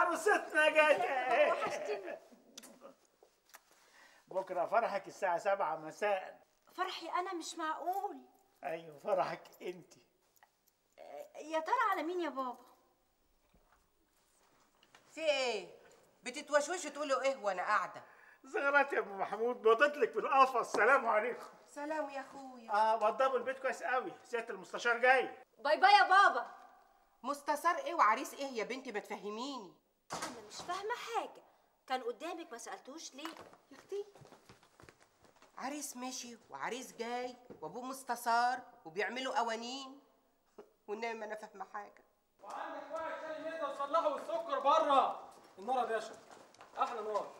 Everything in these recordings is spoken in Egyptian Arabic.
عروستنا جت وحشتني بكره فرحك الساعة سبعة مساء فرحي انا مش معقول ايوه فرحك انت يا ترى على مين يا بابا في ايه بتتوشوشوا تقولوا ايه وانا قاعده زغرات يا ام محمود بضت لك في القفص سلام عليكم سلام يا اخويا اه وضبوا البيت كويس قوي سياده المستشار جاي باي باي يا بابا مستثار ايه وعريس ايه يا بنتي ما تفهميني انا مش فاهمه حاجه كان قدامك ما سالتوش ليه يا اختي عريس مشي وعريس جاي وابوه مستثار وبيعملوا قوانين والنبي ما انا فاهمه حاجه وعندك واحد تاني نقدر نصلحه والسكر بره النار يا باشا احلى نار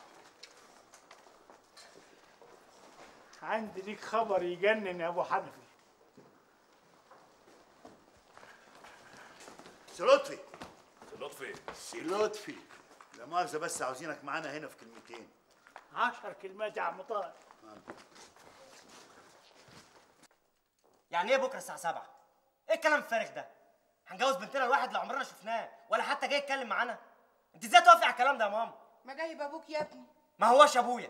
عندي ليك خبر يجنن يا ابو حنفي سي لطفي لطفي سي لطفي لا مؤاخذة بس عاوزينك معانا هنا في كلمتين عشر كلمات يا عم طارق يعني ايه بكره الساعه 7 ايه الكلام الفارغ ده هنجوز بنتنا الواحد اللي عمرنا شفناه ولا حتى جاي يتكلم معانا انت ازاي توافق على الكلام ده يا ماما ما جايب ابوك يا ابني ما هوش ابويا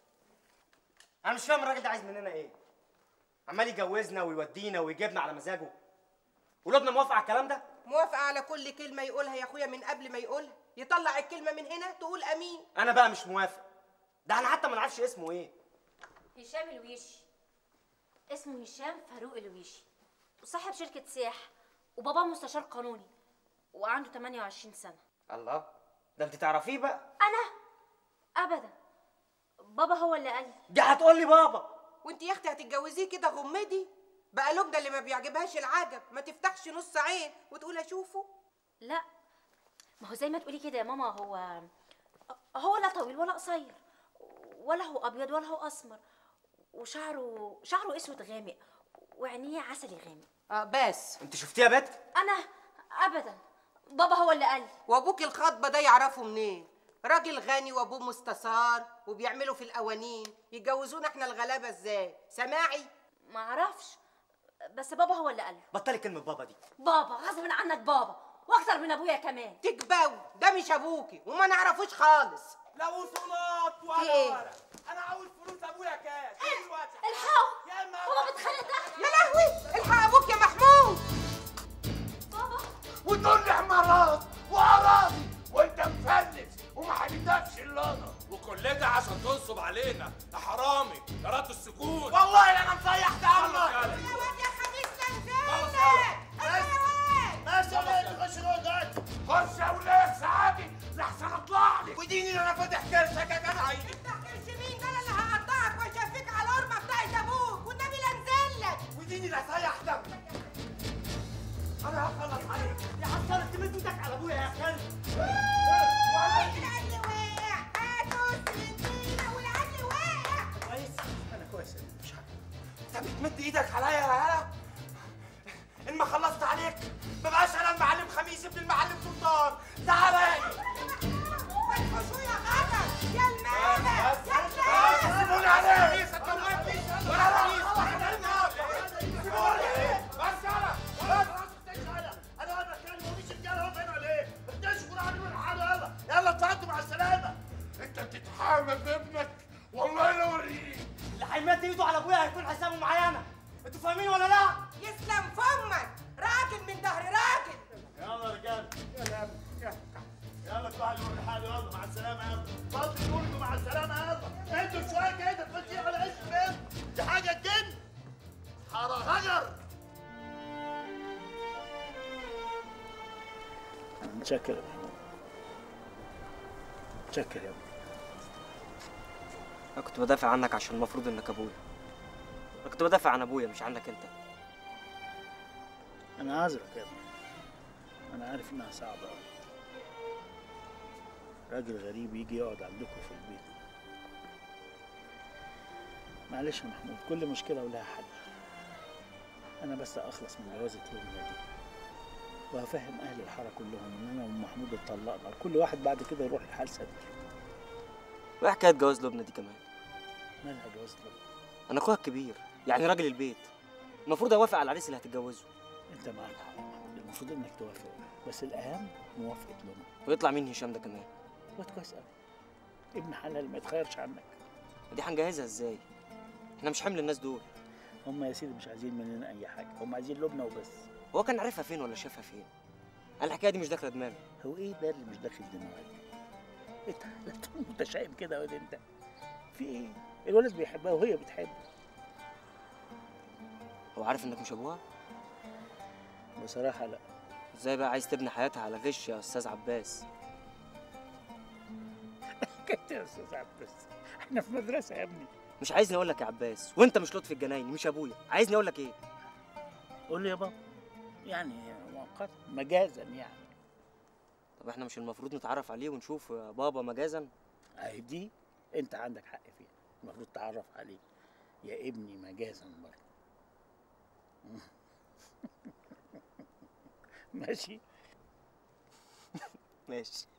انا مش فاهم الراجل ده عايز مننا ايه عمال يجوزنا ويودينا ويجيبنا على مزاجه ولادنا موافق على الكلام ده موافقه على كل كلمه يقولها يا اخويا من قبل ما يقولها يطلع الكلمه من هنا تقول امين انا بقى مش موافق ده احنا حتى ما نعرفش اسمه ايه هشام الويشي اسمه هشام فاروق الويشي وصاحب شركه سياحه وباباه مستشار قانوني وعنده 28 سنه الله ده انت تعرفيه بقى انا ابدا بابا هو اللي قال لي دي هتقول لي بابا وانت يا اختي هتتجوزيه كده غمدي بقى لبنى اللي ما بيعجبهاش العجب ما تفتحش نص عين وتقول اشوفه لا ما هو زي ما تقولي كده يا ماما هو هو لا طويل ولا قصير ولا هو ابيض ولا هو اسمر وشعره شعره اسود غامق وعينيه عسلي غامق اه بس انت شفتيه يا بت انا ابدا بابا هو اللي قال لي وابوك الخطبه ده يعرفه منين راجل غني وابوه مستثار وبيعملوا في القوانين يتجوزونا احنا الغلابه ازاي سماعي ما اعرفش بس بابا هو اللي قال لي بطلي كلمه بابا دي بابا غصب عنك بابا واكتر من ابويا كمان تكباوي ده مش ابوكي وما نعرفوش خالص لا وصولات في ولا إيه؟ ورق انا عاوز فلوس ابويا كاش دلوقتي الحقوا يا اما هو بيتخانق تحت يا لهوي الحق ابوك يا محمود بابا وتقول لي عمارات واراضي وانت مفلس وما حبيتكش الا انا وكل ده عشان تنصب علينا يا حرامي يا رد السكوت والله انا مصيح دمك يا واد يا خميس خلاص تنزلك بس يا بنت خش جوه دلوقتي خش يا ولاد سعادي لحسن اطلع لي وديني انا فاتح كرشك يا جدع افتح كرش مين ده انا اللي هقطعك واشفيك على القرمه بتاعت ابوك والنبي لا انزلك وديني لا سيح دمك انا هخلص عليك يا حصل انت مد ايدك على ابويا يا كلب العجل واقع هاتوا السكينه والعجل واقع كويس انا كويس مش حاجه انت بتمد ايدك عليا يا هلا ان ما خلصت عليك ما بقاش انا المعلم خميس ابن المعلم سلطان تعالى شو يا غدر يا المالك يا المالك سيبوني عليك ولا لا بس انا انا واقف اتكلم ومفيش رجاله واقف هنا ولا ايه؟ بتشكر علي من حاله يلا يلا اتفضلوا مع السلامه انت بتتحامل بابنك والله لا اوريك اللي هيمد ايده على ابويا هيكون حسابه معايا انا انتوا فاهمين ولا لا يسلم فمك راجل من ظهر راجل يلا يا رجاله يلا يلا كل واحد يروح لحاله يلا مع السلامه يلا اتفضلوا يقولوا مع السلامه يلا انتوا شويه كده تخشي على عيش فين دي حاجه تجن حاره هجر متشكر يا محمود متشكر يا ابني انا كنت بدافع عنك عشان المفروض انك ابويا انا كنت بدافع عن ابويا مش عنك انت انا عذرك يا ابني انا عارف انها صعبه أوي. راجل غريب يجي يقعد عندكم في البيت معلش يا محمود كل مشكله ولها حل انا بس اخلص من جوازة لبنى دي وهفهم اهل الحاره كلهم ان انا ومحمود اتطلقنا وكل واحد بعد كده يروح لحال سبيل وايه حكايه جواز لبنى دي كمان مالها جواز لبنى انا اخويا الكبير يعني راجل البيت المفروض اوافق على العريس اللي هتتجوزه انت معاك حق يا محمود المفروض انك توافق بس الاهم موافقه لنا ويطلع مين هشام ده كمان واد كويس قوي ابن حلال ما يتخيرش عنك ودي هنجهزها ازاي احنا مش حمل الناس دول هم يا سيدي مش عايزين مننا اي حاجه هم عايزين لبنى وبس هو كان عارفها فين ولا شافها فين قال الحكايه دي مش داخله دماغي هو ايه ده اللي مش داخل دماغك انت لا تكون متشائم كده يا واد انت في ايه الولد بيحبها وهي بتحبه هو عارف انك مش ابوها بصراحه لا ازاي بقى عايز تبني حياتها على غش يا استاذ عباس كنت يا استاذ عباس احنا في مدرسه يا ابني مش عايزني اقول لك يا عباس وانت مش لطفي الجنايني مش ابويا عايزني اقول لك ايه قول لي يا بابا يعني مؤقتا مجازا يعني طب احنا مش المفروض نتعرف عليه ونشوف يا بابا مجازا اهي دي انت عندك حق فيها المفروض تعرف عليه يا ابني مجازا برضه ماشي ماشي